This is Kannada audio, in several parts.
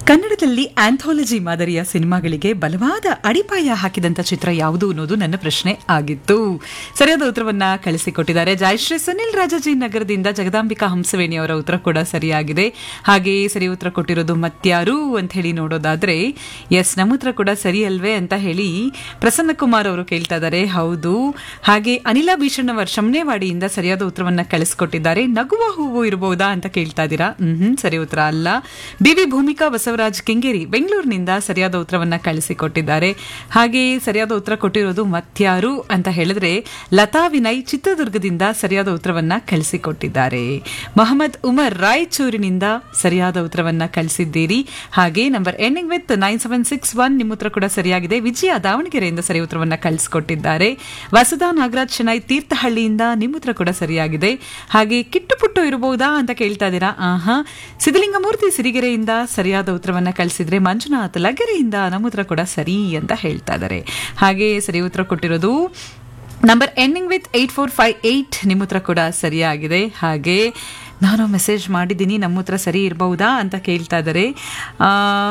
ಕನ್ನಡದಲ್ಲಿ ಆಂಥಾಲಜಿ ಮಾದರಿಯ ಸಿನಿಮಾಗಳಿಗೆ ಬಲವಾದ ಅಡಿಪಾಯ ಹಾಕಿದಂತ ಚಿತ್ರ ಯಾವುದು ಅನ್ನೋದು ನನ್ನ ಪ್ರಶ್ನೆ ಆಗಿತ್ತು ಸರಿಯಾದ ಉತ್ತರವನ್ನ ಕಳಿಸಿಕೊಟ್ಟಿದ್ದಾರೆ ಜಯಶ್ರೀ ಸುನಿಲ್ ರಾಜಾಜಿ ನಗರದಿಂದ ಜಗದಾಂಬಿಕಾ ಹಂಸವೇಣಿ ಅವರ ಉತ್ತರ ಕೂಡ ಸರಿಯಾಗಿದೆ ಹಾಗೆಯೇ ಸರಿ ಉತ್ತರ ಕೊಟ್ಟಿರೋದು ಮತ್ಯಾರು ಅಂತ ಹೇಳಿ ನೋಡೋದಾದ್ರೆ ಎಸ್ ನಮ್ಮ ಉತ್ತರ ಕೂಡ ಸರಿ ಅಲ್ವೇ ಅಂತ ಹೇಳಿ ಪ್ರಸನ್ನ ಕುಮಾರ್ ಅವರು ಕೇಳ್ತಾ ಇದ್ದಾರೆ ಹೌದು ಹಾಗೆ ಅನಿಲ ಭೀಷಣ್ ಅವರ್ ಶಮನೇವಾಡಿಯಿಂದ ಸರಿಯಾದ ಉತ್ತರವನ್ನ ಕಳಿಸ್ಕೊಟ್ಟಿದ್ದಾರೆ ನಗುವ ಹೂವು ಇರಬಹುದಾ ಅಂತ ಕೇಳ್ತಾ ಇದ್ದೀರಾ ಹ್ಮ್ ಸರಿ ಉತ್ತರ ಅಲ್ಲ ಬಿವಿ ಭೂಮಿಕಾ ಬಸವರಾಜ್ ಕೆಂಗೇರಿ ಬೆಂಗಳೂರಿನಿಂದ ಸರಿಯಾದ ಉತ್ತರವನ್ನ ಕಳಿಸಿಕೊಟ್ಟಿದ್ದಾರೆ ಹಾಗೆ ಸರಿಯಾದ ಉತ್ತರ ಕೊಟ್ಟಿರೋದು ಮತ್ಯಾರು ಅಂತ ಹೇಳಿದ್ರೆ ಲತಾ ವಿನಯ್ ಚಿತ್ರದುರ್ಗದಿಂದ ಸರಿಯಾದ ಉತ್ತರವನ್ನ ಕಳಿಸಿಕೊಟ್ಟಿದ್ದಾರೆ ಮೊಹಮ್ಮದ್ ಉಮರ್ ರಾಯಚೂರಿನಿಂದ ಸರಿಯಾದ ಉತ್ತರವನ್ನ ಕಳಿಸಿದ್ದೀರಿ ಹಾಗೆ number ending with nine seven six one ನಿಮ್ಮ ಉತ್ತರ ಕೂಡ ಸರಿಯಾಗಿದೆ ವಿಜಯ ದಾವಣಗೆರೆಯಿಂದ ಸರಿ ಉತ್ತರವನ್ನ ಕಳಿಸಿಕೊಟ್ಟಿದ್ದಾರೆ ವಸುಧಾ ನಾಗರಾಜ್ ಚೆನ್ನೈ ತೀರ್ಥಹಳ್ಳಿಯಿಂದ ನಿಮ್ಮ ಉತ್ತರ ಕೂಡ ಸರಿಯಾಗಿದೆ ಹಾಗೆ ಕಿಟ್ಟು ಪುಟ್ಟು ಇರಬಹುದಾ ಅಂತ ಕೇಳ್ತಾ ಇದ್ದೀರಾ ಆಹಾ ಸಿದ್ದಲಿಂಗಮೂರ್ತಿ ಸಿರಿಗೆರೆಯಿಂದ ಸರಿಯಾದ ಉತ್ತರವನ್ನ ಕಳಿಸಿದ್ರೆ ಮಂಜುನಾಥ್ ಲಗೆರೆಯಿಂದ ನಮ್ಮ ಉತ್ತರ ಕೂಡ ಸರಿ ಅಂತ ಹೇಳ್ತಾ ಇದ್ದಾರೆ ಹಾಗೆ ಸರಿ ಉತ್ತರ ಕೊಟ್ಟಿರೋದು number ending with eight four five eight ನಿಮ್ಮ ಉತ್ತರ ಕೂಡ ಸರಿಯಾಗಿದೆ ಹಾಗೆ ನಾನು ಮೆಸೇಜ್ ಮಾಡಿದ್ದೀನಿ ನಮ್ಮ ಉತ್ತರ ಸರಿ ಇರಬಹುದಾ ಅಂತ ಕೇಳ್ತಾ ಇದ್ದಾರೆ ಆ,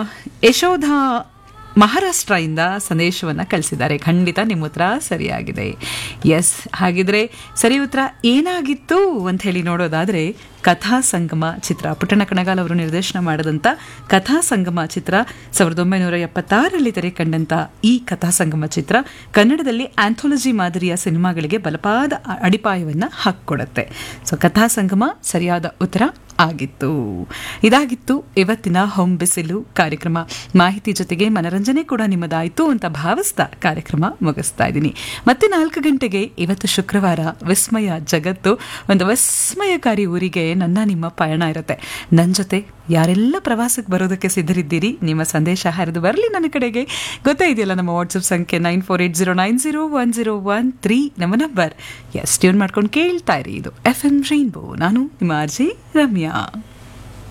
ಯಶೋಧ ಮಹಾರಾಷ್ಟ್ರದಿಂದ ಸಂದೇಶವನ್ನು ಕಳಿಸಿದ್ದಾರೆ ಖಂಡಿತ ನಿಮ್ಮ ಉತ್ತರ ಸರಿಯಾಗಿದೆ ಎಸ್ ಹಾಗಿದ್ರೆ ಸರಿ ಉತ್ತರ ಏನಾಗಿತ್ತು ಅಂತ ಹೇಳಿ ನೋಡೋದಾದ್ರೆ ಕಥಾ ಸಂಗಮ ಚಿತ್ರ ಪುಟ್ಟಣ ಕಣಗಾಲ್ ಅವರು ನಿರ್ದೇಶನ ಮಾಡಿದಂಥ ಕಥಾ ಸಂಗಮ ಚಿತ್ರ ಸಾವಿರದ ಒಂಬೈನೂರ ಎಪ್ಪತ್ತಾರರಲ್ಲಿ ತೆರೆ ಕಂಡಂತ ಈ ಕಥಾ ಸಂಗಮ ಚಿತ್ರ ಕನ್ನಡದಲ್ಲಿ ಆಂಥೋಲಜಿ ಮಾದರಿಯ ಸಿನಿಮಾಗಳಿಗೆ ಬಲಪಾದ ಅ- ಅಡಿಪಾಯವನ್ನ ಹಾಕಿಕೊಡುತ್ತೆ ಸೊ ಕಥಾ ಸಂಗಮ ಸರಿಯಾದ ಉತ್ತರ ಆಗಿತ್ತು ಇದಾಗಿತ್ತು ಇವತ್ತಿನ ಹೊಂ ಬಿಸಿಲು ಕಾರ್ಯಕ್ರಮ ಮಾಹಿತಿ ಜೊತೆಗೆ ಮನರಂಜನೆ ಕೂಡ ನಿಮ್ಮದಾಯಿತು ಅಂತ ಭಾವಿಸ್ತಾ ಕಾರ್ಯಕ್ರಮ ಮುಗಿಸ್ತಾ ಇದ್ದೀನಿ ಮತ್ತೆ ನಾಲ್ಕು ಗಂಟೆಗೆ ಇವತ್ತು ಶುಕ್ರವಾರ ವಿಸ್ಮಯ ಜಗತ್ತು ಒಂದು ವಿಸ್ಮಯಕಾರಿ ಊರಿಗೆ ನನ್ನ ನಿಮ್ಮ ಪಯಣ ಇರುತ್ತೆ ನನ್ನ ಜೊತೆ ಯಾರೆಲ್ಲ ಪ್ರವಾಸಕ್ಕೆ ಬರೋದಕ್ಕೆ ಸಿದ್ಧರಿದ್ದೀರಿ ನಿಮ್ಮ ಸಂದೇಶ ಹರಿದು ಬರಲಿ ನನ್ನ ಕಡೆಗೆ ಗೊತ್ತೇ ಇದೆಯಲ್ಲ ನಮ್ಮ ವಾಟ್ಸಪ್ ಸಂಖ್ಯೆ nine four eight zero nine zero one zero one three ನಮ್ಮ ನಂಬರ್ ಎಸ್ ಟ್ಯೂನ್ ಮಾಡ್ಕೊಂಡು ಕೇಳ್ತಾ ಇರಿ ಇದು ಎಫ್ ಎಂ ರೈನ್ಬೋ ನಾನು ನಿಮ್ಮ ಆರ್ಜಿ ರಮ್ಯಾ